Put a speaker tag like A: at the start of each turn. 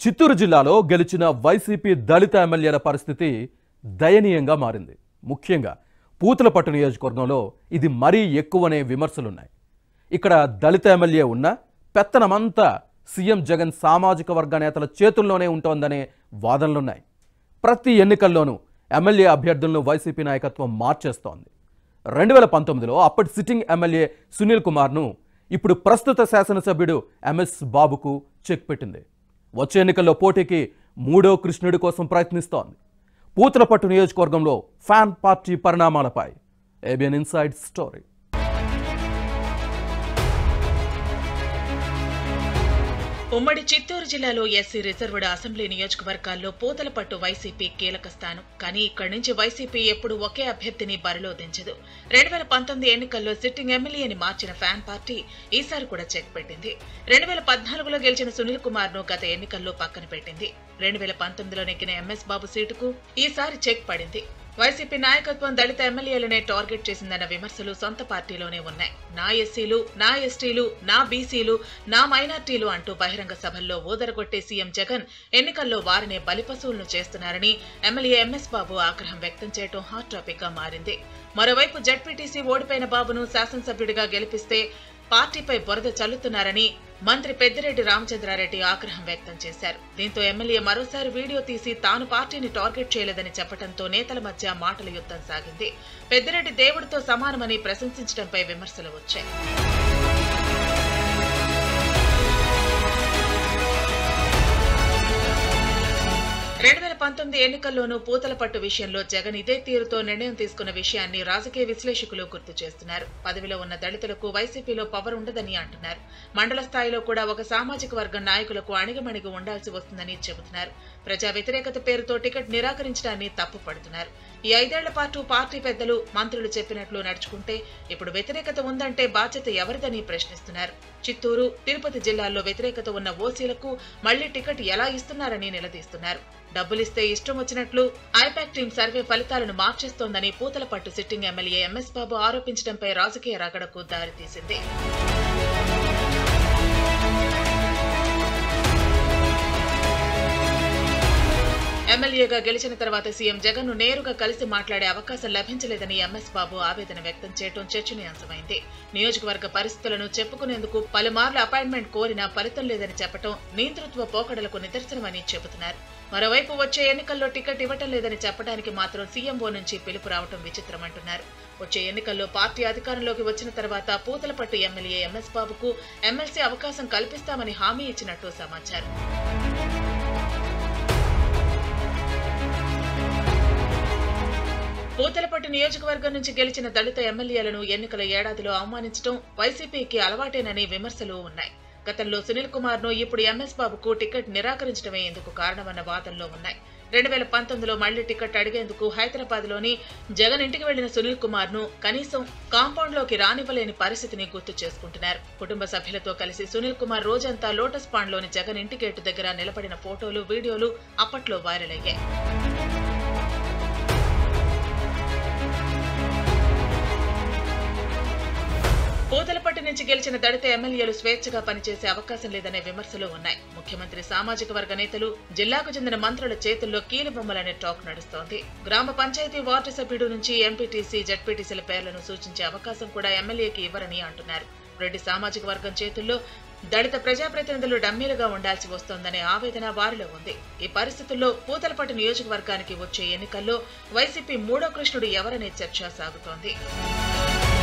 A: చిత్తూరు జిల్లాలో గెలిచిన వైసీపీ దళిత ఎమ్మెల్యేల పరిస్థితి దయనీయంగా మారింది ముఖ్యంగా పూతలపట్టు నియోజకవర్గంలో ఇది మరీ ఎక్కువనే విమర్శలున్నాయి ఇక్కడ దళిత ఎమ్మెల్యే ఉన్న పెత్తనమంతా సీఎం జగన్ సామాజిక వర్గ నేతల చేతుల్లోనే ఉంటోందనే వాదనలున్నాయి ప్రతి ఎన్నికల్లోనూ ఎమ్మెల్యే అభ్యర్థులను వైసీపీ నాయకత్వం మార్చేస్తోంది రెండు వేల పంతొమ్మిదిలో అప్పటి సిట్టింగ్ ఎమ్మెల్యే సునీల్ కుమార్ను ఇప్పుడు ప్రస్తుత శాసనసభ్యుడు ఎంఎస్ బాబుకు చెక్ పెట్టింది వచ్చే ఎన్నికల్లో పోటీకి మూడో కృష్ణుడి కోసం ప్రయత్నిస్తోంది పూతలపట్టు నియోజకవర్గంలో ఫ్యాన్ పార్టీ పరిణామాలపై ఏబిఎన్ ఇన్సైడ్ స్టోరీ
B: ఉమ్మడి చిత్తూరు జిల్లాలో ఎస్సీ రిజర్వ్డ్ అసెంబ్లీ నియోజకవర్గాల్లో పూతలపట్టు వైసీపీ కీలక స్థానం కానీ ఇక్కడి నుంచి వైసీపీ ఎప్పుడు ఒకే అభ్యర్థిని బరిలో దించదు రెండు వేల పంతొమ్మిది ఎన్నికల్లో సిట్టింగ్ ఎమ్మెల్యేని మార్చిన ఫ్యాన్ పార్టీ ఈసారి కూడా చెక్ పెట్టింది రెండు వేల పద్నాలుగులో గెలిచిన సునీల్ కుమార్ ను గత ఎన్నికల్లో పక్కన పెట్టింది రెండు వేల పంతొమ్మిదిలో నెగ్గిన ఎంఎస్ బాబు సీటుకు ఈసారి చెక్ పడింది వైసీపీ నాయకత్వం దళిత ఎమ్మెల్యేలనే టార్గెట్ చేసిందన్న విమర్శలు సొంత పార్టీలోనే ఉన్నాయి నా ఎస్సీలు నా ఎస్టీలు నా బీసీలు నా మైనార్టీలు అంటూ బహిరంగ సభల్లో ఊదరగొట్టే సీఎం జగన్ ఎన్నికల్లో వారినే బలిపశువులను చేస్తున్నారని ఎమ్మెల్యే ఎంఎస్ బాబు ఆగ్రహం వ్యక్తం చేయడం హాట్ టాపిక్ గా మారింది మరోవైపు జడ్పీటీసీ ఓడిపోయిన బాబును శాసనసభ్యుడిగా గెలిపిస్తే పార్టీపై బురద చల్లుతున్నారని మంత్రి పెద్దిరెడ్డి రామచంద్రారెడ్డి ఆగ్రహం వ్యక్తం చేశారు దీంతో ఎమ్మెల్యే మరోసారి వీడియో తీసి తాను పార్టీని టార్గెట్ చేయలేదని చెప్పడంతో నేతల మధ్య మాటల యుద్ధం సాగింది పెద్దిరెడ్డి దేవుడితో సమానమని ప్రశంసించడంపై విమర్శలు వచ్చాయి రెండు వేల పంతొమ్మిది ఎన్నికల్లోనూ పూతలపట్టు విషయంలో జగన్ ఇదే తీరుతో నిర్ణయం తీసుకున్న విషయాన్ని రాజకీయ విశ్లేషకులు గుర్తు చేస్తున్నారు పదవిలో ఉన్న దళితులకు వైసీపీలో పవర్ ఉండదని అంటున్నారు మండల స్థాయిలో కూడా ఒక సామాజిక వర్గం నాయకులకు అణిగమణిగి ఉండాల్సి వస్తుందని చెబుతున్నారు ప్రజా వ్యతిరేకత పేరుతో టికెట్ నిరాకరించడాన్ని తప్పుపడుతున్నారు ఈ ఐదేళ్ల పాటు పార్టీ పెద్దలు మంత్రులు చెప్పినట్లు నడుచుకుంటే ఇప్పుడు వ్యతిరేకత ఉందంటే బాధ్యత ఎవరిదని ప్రశ్నిస్తున్నారు చిత్తూరు తిరుపతి జిల్లాల్లో వ్యతిరేకత ఉన్న ఓసీలకు మళ్లీ టికెట్ ఎలా ఇస్తున్నారని నిలదీస్తున్నారు డబ్బులిస్తే ఇష్టం వచ్చినట్లు ఐపాక్ టీం సర్వే ఫలితాలను మార్చేస్తోందని Puthalapattu sitting MLA MS Babu ఆరోపించడంపై రాజకీయ రగడకు దారితీసింది ఎమ్మెల్యేగా గెలిచిన తర్వాత సీఎం జగన్ ను నేరుగా కలిసి మాట్లాడే అవకాశం లభించలేదని ఎంఎస్ బాబు ఆవేదన వ్యక్తం చేయడం చర్చనీయాంశమైంది నియోజకవర్గ పరిస్థితులను చెప్పుకునేందుకు పలుమార్లు అపాయింట్మెంట్ కోరినా ఫలితం లేదని చెప్పడం నియంతృత్వ పోకడలకు నిదర్శనమని చెబుతున్నారు మరోవైపు వచ్చే ఎన్నికల్లో టికెట్ ఇవ్వటం లేదని చెప్పడానికి మాత్రం సీఎంఓ నుంచి పిలుపు రావటం విచిత్రమంటున్నారు వచ్చే ఎన్నికల్లో పార్టీ అధికారంలోకి వచ్చిన తర్వాత పూతలపట్టు ఎమ్మెల్యే ఎంఎస్ బాబుకు ఎమ్మెల్సీ అవకాశం కల్పిస్తామని హామీ ఇచ్చినట్టు సమాచారం పూతలపట్టు నియోజకవర్గం నుంచి గెలిచిన దళిత ఎమ్మెల్యేలను ఎన్నికల ఏడాదిలో అవమానించడం వైసీపీకి అలవాటేనని విమర్శలు ఉన్నాయి గతంలో సునీల్ కుమార్ ను ఇప్పుడు ఎంఎస్ బాబుకు టికెట్ నిరాకరించడమే ఇందుకు కారణమన్న వాదనలో ఉన్నాయి రెండు వేల పంతొమ్మిదిలో మళ్లీ టికెట్ అడిగేందుకు హైదరాబాద్ లోని జగన్ ఇంటికి వెళ్లిన సునీల్ కుమార్ ను కనీసం కాంపౌండ్ లోకి రానివ్వలేని పరిస్థితిని గుర్తు చేసుకుంటున్నారు కుటుంబ సభ్యులతో కలిసి సునీల్ కుమార్ రోజంతా లోటస్ పాండ్ లోని జగన్ ఇంటి గేటు దగ్గర నిలబడిన ఫోటోలు వీడియోలు అప్పట్లో వైరల్ అయ్యాయి పూతలపట్టు నుంచి గెలిచిన దళిత ఎమ్మెల్యేలు స్వేచ్ఛగా పనిచేసే అవకాశం లేదనే విమర్శలు ఉన్నాయి ముఖ్యమంత్రి సామాజిక వర్గ నేతలు జిల్లాకు చెందిన మంత్రుల చేతుల్లో కీలుబొమ్మలనే టాక్ నడుస్తోంది గ్రామ పంచాయతీ వార్డు సభ్యుడు నుంచి ఎంపీటీసీ జడ్పీటీసీల పేర్లను సూచించే అవకాశం కూడా ఎమ్మెల్యేకి ఇవ్వరని అంటున్నారు రెడ్డి సామాజిక వర్గం చేతుల్లో దళిత ప్రజాప్రతినిధులు డమ్మీలుగా ఉండాల్సి వస్తోందనే ఆవేదన వారిలో ఉంది ఈ పరిస్థితుల్లో పూతలపట్టు నియోజకవర్గానికి వచ్చే ఎన్నికల్లో వైసీపీ మూడో కృష్ణుడు ఎవరనే చర్చ సాగుతోంది